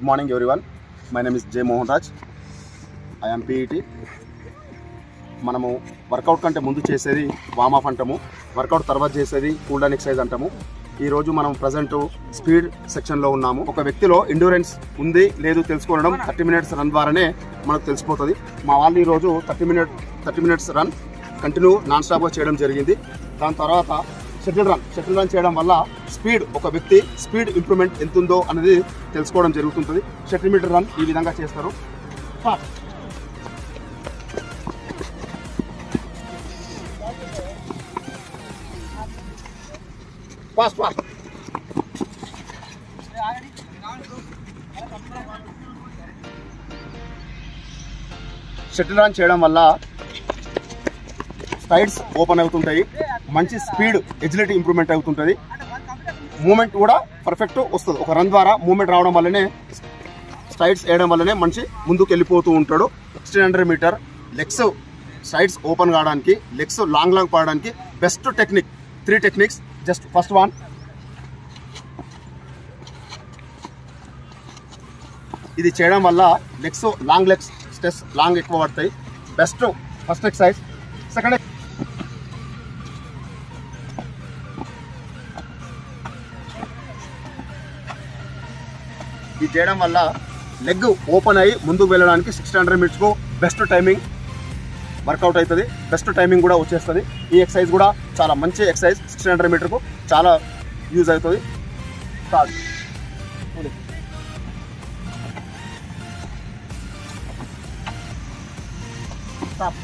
Morning everyone my name is J Mohan Raj I'm PET మనము workout కంటే ముందు చేసేది వామప్ అంటాము వర్కౌట్ తర్వాత చేసేది కూల్ డౌన్ ఎక్సర్సైజ్ అంటాము ఈ రోజు మనం ప్రజెంట్ స్పీడ్ సెక్షన్లో ఉన్నాము ఒక వ్యక్తిలో ఎండూరెన్స్ ఉంది లేదు తెలుసుకోవడం థర్టీ మినిట్స్ రన్ ద్వారానే మనకు తెలిసిపోతుంది మా వాళ్ళు ఈరోజు thirty minute thirty minutes run continue non స్టాప్గా చేయడం జరిగింది దాని తర్వాత షటిల్ రన్ షటిల్ రన్ చేయడం వల్ల స్పీడ్ ఒక వ్యక్తి స్పీడ్ ఇంప్రూవ్మెంట్ ఎంత ఉందో అనేది తెలుసుకోవడం జరుగుతుంటుంది షటిల్ మీటర్ రన్ ఈ విధంగా చేస్తారు Start. Fast fast shuttle run చేయడం వల్ల స్టైడ్స్ ఓపెన్ అవుతుంటాయి మంచి స్పీడ్ ఎజిలిటీ ఇంప్రూవ్మెంట్ అవుతుంటుంది మూమెంట్ కూడా పర్ఫెక్ట్ వస్తుంది ఒక రన్ ద్వారా మూమెంట్ రావడం వల్లనే స్ట్రైడ్స్ వేయడం వల్లనే మనిషి ముందుకు వెళ్ళిపోతూ ఉంటాడు sixteen hundred metre legs sides open కావడానికి లెగ్స్ లాంగ్ లాంగ్ పడడానికి best technique three techniques just first one ఇది చేయడం వల్ల legs long legs steps long ఎక్కువ పడతాయి బెస్ట్ ఫస్ట్ ఎక్సర్సైజ్ సెకండ్ ఇది చేయడం వల్ల లెగ్ ఓపెన్ అయ్యి ముందుకు వెళ్ళడానికి సిక్స్ హండ్రెడ్ మినిట్స్కు బెస్ట్ టైమింగ్ వర్కౌట్ అవుతుంది బెస్ట్ టైమింగ్ కూడా వచ్చేస్తుంది ఈ ఎక్సర్సైజ్ కూడా చాలా మంచి ఎక్సర్సైజ్ సిక్స్ హండ్రెడ్ మీటర్కు చాలా యూజ్ అవుతుంది స్టార్ట్ స్టాప్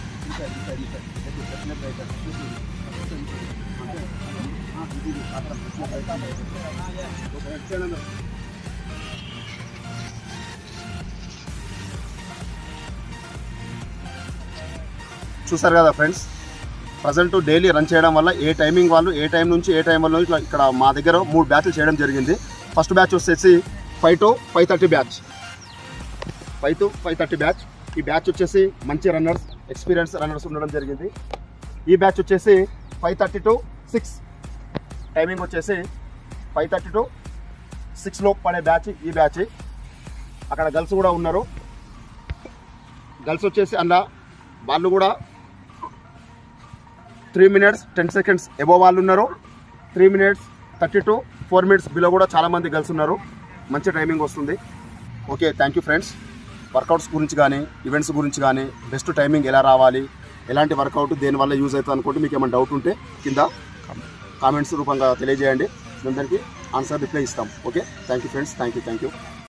చూసారు కదా ఫ్రెండ్స్ ప్రజెంట్ డైలీ రన్ చేయడం వల్ల ఏ టైమింగ్ వాళ్ళు ఏ టైం నుంచి ఏ టైం వల్ల ఇట్లా ఇక్కడ మా దగ్గర మూడు బ్యాచ్లు చేయడం జరిగింది ఫస్ట్ బ్యాచ్ వచ్చేసి five to five thirty batch five to five thirty batch ఈ బ్యాచ్ వచ్చేసి మంచి రన్నర్స్ ఎక్స్పీరియన్స్ రన్నర్స్ ఉండడం జరిగింది ఈ బ్యాచ్ వచ్చేసి five thirty to six timing వచ్చేసి ఫైవ్ థర్టీ టు సిక్స్లో పడే బ్యాచ్ ఈ బ్యాచ్ అక్కడ గర్ల్స్ కూడా ఉన్నారు గర్ల్స్ వచ్చేసి అలా వాళ్ళు కూడా three minutes ten seconds above వాళ్ళు ఉన్నారు three minutes thirty to four minutes below కూడా చాలామంది గర్ల్స్ ఉన్నారు మంచి టైమింగ్ వస్తుంది okay thank you friends workouts గురించి కానీ ఈవెంట్స్ గురించి కానీ బెస్ట్ టైమింగ్ ఎలా రావాలి ఎలాంటి వర్కౌట్ దేనివల్ల యూజ్ అవుతుంది అనుకుంటే మీకు ఏమైనా డౌట్ ఉంటే కింద కామెంట్స్ రూపంగా తెలియజేయండి మేము దానికి ఆన్సర్ రిప్లై ఇస్తాం okay thank you friends thank you thank you